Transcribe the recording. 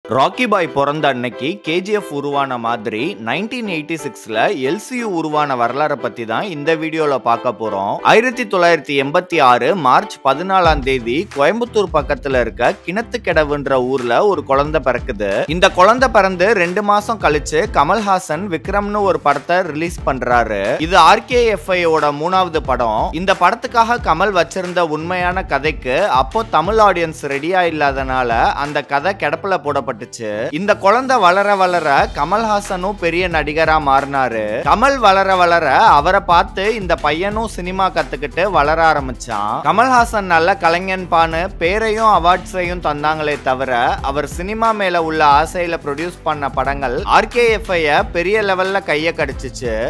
ராக்கி பாய் பிறந்த அன்னைக்கு கேஜிஎஃப் உருவான மாதிரி நைன்டீன் எயிட்டி சிக்ஸ்ல எல்சியு உருவான வரலாறை பத்தி தான் இந்த வீடியோல பார்க்க போறோம் ஆயிரத்தி தொள்ளாயிரத்தி எண்பத்தி ஆறு மார்ச் பதினாலாம் தேதி கோயம்புத்தூர் பக்கத்துல இருக்க கிணத்துக்கெடவுன்ற ஊர்ல ஒரு குழந்தை பிறக்குது இந்த குழந்தை பிறந்து ரெண்டு மாசம் கழிச்சு கமல்ஹாசன் விக்ரம்னு ஒரு படத்தை ரிலீஸ் பண்றாரு இது ஆர்கேஎஃப்ஐயோட மூணாவது படம் இந்த படத்துக்காக கமல் வச்சிருந்த உண்மையான கதைக்கு அப்போ தமிழ் ஆடியன்ஸ் ரெடியா இல்லாதனால அந்த கதை கிடப்புல போடப்பட்டுச்சு இந்த குழந்தை வளர வளர கமல்ஹாசனும் பெரிய நடிகரா மாறினாரு கமல் வளர வளர அவரை பார்த்து இந்த பையனும் சினிமா கத்துக்கிட்டு வளர ஆரம்பிச்சான் கமல்ஹாசன் நல்ல கலைஞன் பானு பேரையும் அவார்ட்ஸையும் தந்தாங்களே தவிர அவர் சினிமா மேல உள்ள ஆசையில ப்ரொடியூஸ் பண்ண படங்கள் ஆர்கேஎஃப்ஐ பெரிய லெவல்ல கைய கடிச்சிச்சு